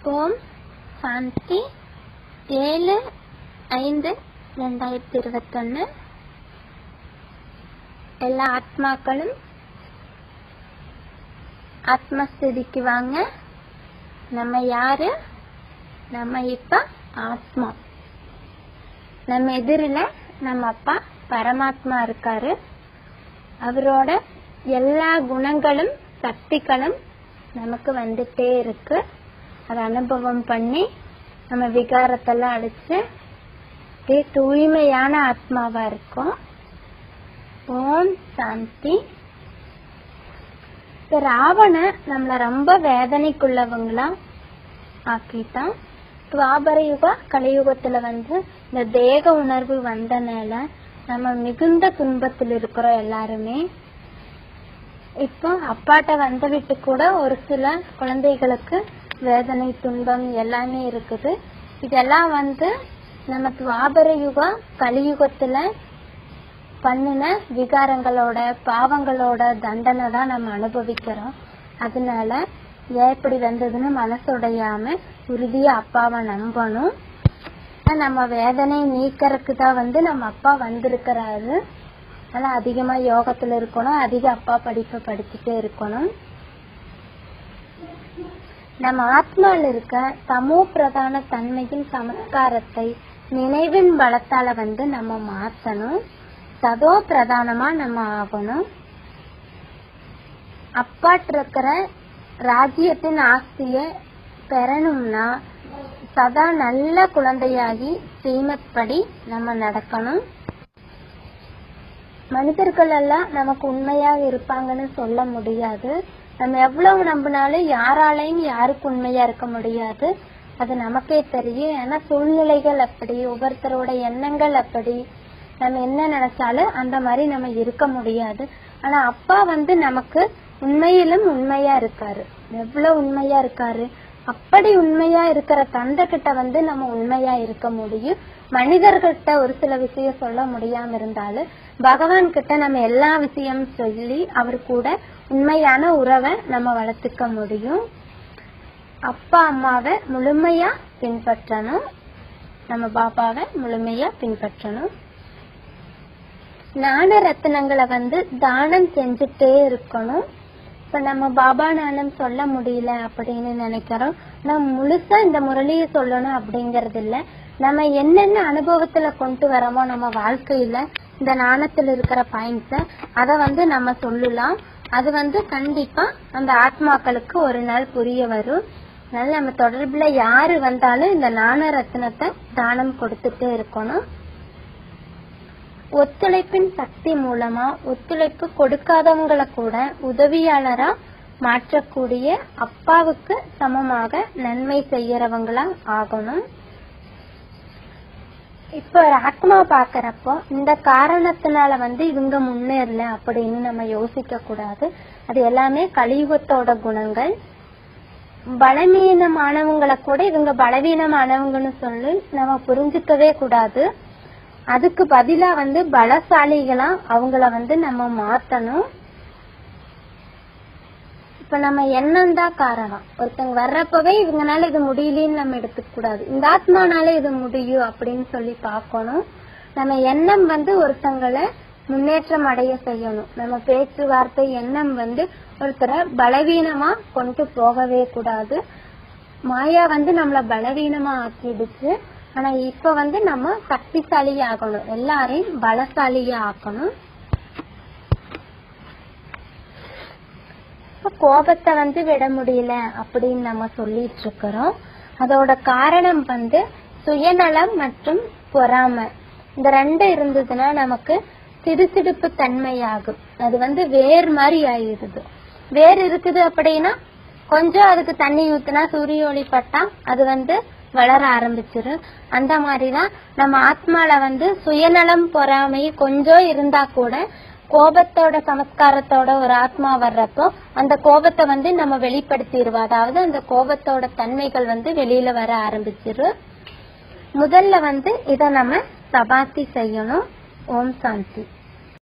ஓம் சாந்தி ஏழு ஐந்து ரெண்டாயிரத்தி இருபத்தொன்னு எல்லா ஆத்மாக்களும் ஆத்மஸ்திதிக்கு வாங்க நம்ம யாரு நம்ம இப்ப ஆத்மா நம்ம எதிரில நம்ம அப்பா பரமாத்மா இருக்காரு அவரோட எல்லா குணங்களும் சக்திகளும் நமக்கு வந்துட்டே இருக்கு அதை அனுபவம் பண்ணி நம்ம விகாரத்தெல்லாம் அழிச்சு அப்படியே தூய்மையான ஆத்மாவா இருக்கும் ஓம் சாந்தி இப்ப ராவண நம்மள ரொம்ப வேதனைக்குள்ளவங்களா ஆக்கிட்டான் துவாபர யுக கலியுகத்துல வந்து இந்த தேக உணர்வு வந்தனால நம்ம மிகுந்த துன்பத்தில் இருக்கிறோம் எல்லாருமே இப்போ அப்பாட்ட வந்த விட்டு கூட ஒரு சில குழந்தைகளுக்கு வேதனை துன்பம் எல்லாமே இருக்குது இதெல்லாம் வந்து நம்ம துவாபர யுகம் கலியுகத்துல பண்ணின விகாரங்களோட பாவங்களோட தண்டனை தான் நம்ம அனுபவிக்கிறோம் அதனால ஏன் இப்படி வந்ததுன்னு மனசுடையாம உறுதியா அப்பாவை நம்பணும் நம்ம வேதனை நீக்கறதுக்கு தான் வந்து நம்ம அப்பா வந்திருக்கிறாரு அதனால அதிகமா யோகத்துல இருக்கணும் அதிக அப்பா படிப்பை படிச்சுட்டே இருக்கணும் நம்ம ஆத்மால இருக்க தமோ பிரதான தன்மையின் சமஸ்காரத்தை நினைவின் பலத்தால வந்து நம்ம மாத்தணும் சதோ பிரதானமா நம்ம ஆகணும் அப்பாட்டு இருக்கிற ராஜ்யத்தின் ஆஸ்திய பெறணும்னா சதா நல்ல குழந்தையாகி ஸ்ரீமத் படி நம்ம நடக்கணும் மனிதர்கள் எல்லாம் நமக்கு உண்மையா இருப்பாங்கன்னு சொல்ல முடியாது நம்ம எவ்வளவு நம்பினாலும் யாராலையும் யாருக்கு உண்மையா இருக்க முடியாது அது நமக்கே தெரியும் ஏன்னா சூழ்நிலைகள் அப்படி ஒவ்வொருத்தரோட எண்ணங்கள் அப்படி நம்ம என்ன நினைச்சாலும் அந்த மாதிரி நம்ம இருக்க முடியாது ஆனா அப்பா வந்து நமக்கு உண்மையிலும் உண்மையா இருக்காரு எவ்வளவு உண்மையா இருக்காரு அப்படி உண்மையா இருக்கிற தந்தை கிட்ட வந்து நம்ம உண்மையா இருக்க முடியும் மனிதர்கிட்ட ஒரு சில விஷயம் சொல்ல முடியாம இருந்தாலும் பகவான் கிட்ட நம்ம எல்லா விஷயம் சொல்லி அவர் கூட உண்மையான உறவை நம்ம வளர்த்துக்க முடியும் அப்பா அம்மாவை முழுமையா பின்பற்றணும் நம்ம பாபாவை முழுமையா பின்பற்றணும் ஞான ரத்தினங்களை வந்து தானம் செஞ்சுட்டே இருக்கணும் இப்ப நம்ம பாபா நானம் சொல்ல முடியல அப்படின்னு நினைக்கிறோம் நம்ம முழுசா இந்த முரளியை சொல்லணும் அப்படிங்கறது இல்ல நம்ம என்னென்ன அனுபவத்துல கொண்டு வரோமோ நம்ம வாழ்க்கையில இந்த நாணத்துல இருக்கிற பாயிண்ட்ஸ அத வந்து நம்ம சொல்லலாம் அது வந்து கண்டிப்பா அந்த ஆத்மாக்களுக்கு ஒரு நாள் புரிய வரும் அதனால நம்ம தொடர்புல யாரு வந்தாலும் இந்த நாண ரத்னத்தை தானம் கொடுத்துட்டே இருக்கணும் ஒத்துழைப்பின் சக்தி மூலமா ஒத்துழைப்பு கொடுக்காதவங்களை கூட உதவியாளரா மாற்றக்கூடிய அப்பாவுக்கு சமமாக நன்மை செய்யறவங்களா ஆகணும் இப்ப ஒரு ஆத்மா பாக்குறப்போ இந்த காரணத்தினால வந்து இவங்க முன்னேறல அப்படின்னு நம்ம யோசிக்க கூடாது அது எல்லாமே கலியுகத்தோட குணங்கள் பலவீனமானவங்களை கூட இவங்க பலவீனமானவங்கன்னு சொல்லி நம்ம புரிஞ்சுக்கவே கூடாது அதுக்கு பதிலா வந்து பலசாலிகளா அவங்கள வந்து நம்ம மாத்தணும் இப்ப நம்ம எண்ணம் தான் காரணம் ஒருத்தங்க வர்றப்பவே இவங்கனால இது முடியலன்னு நம்ம எடுத்துக்க கூடாது இந்த ஆத்மானால இது முடியும் அப்படின்னு சொல்லி பார்க்கணும் நம்ம எண்ணம் வந்து ஒருத்தங்களை முன்னேற்றம் அடைய செய்யணும் நம்ம பேச்சுவார்த்தை எண்ணம் வந்து ஒருத்தரை பலவீனமா கொண்டு போகவே கூடாது மாயா வந்து நம்மள பலவீனமா ஆக்கிடுச்சு ஆனா இப்ப வந்து நம்ம சக்திசாலியா ஆகணும் எல்லாரையும் பலசாலியா ஆக்கணும் கோபத்தை வந்து விட முடியல அப்படின்னு நம்ம சொல்லிட்டு இருக்கிறோம் அதோட காரணம் வந்து சுயநலம் மற்றும் பொறாமை இந்த ரெண்டு இருந்ததுன்னா நமக்கு சிடுசிடுப்பு தன்மையாகும் அது வந்து வேர் மாதிரி ஆயிடுது வேர் இருக்குது அப்படின்னா கொஞ்சம் அதுக்கு தண்ணி ஊத்துனா சூரிய ஒளி பட்டா அது வந்து வளர ஆரம்பிச்சிரும் அந்த மாதிரிதான் நம்ம ஆத்மால வந்து சுயநலம் பொறாமை கொஞ்சம் இருந்தா கூட கோபத்தோட சமஸ்காரத்தோட ஒரு ஆத்மா வர்றப்போ அந்த கோபத்தை வந்து நம்ம வெளிப்படுத்திடுவோம் அதாவது அந்த கோபத்தோட தன்மைகள் வந்து வெளியில வர ஆரம்பிச்சிரும் முதல்ல வந்து இத நம்ம சபாத்தி செய்யணும் ஓம் சாந்தி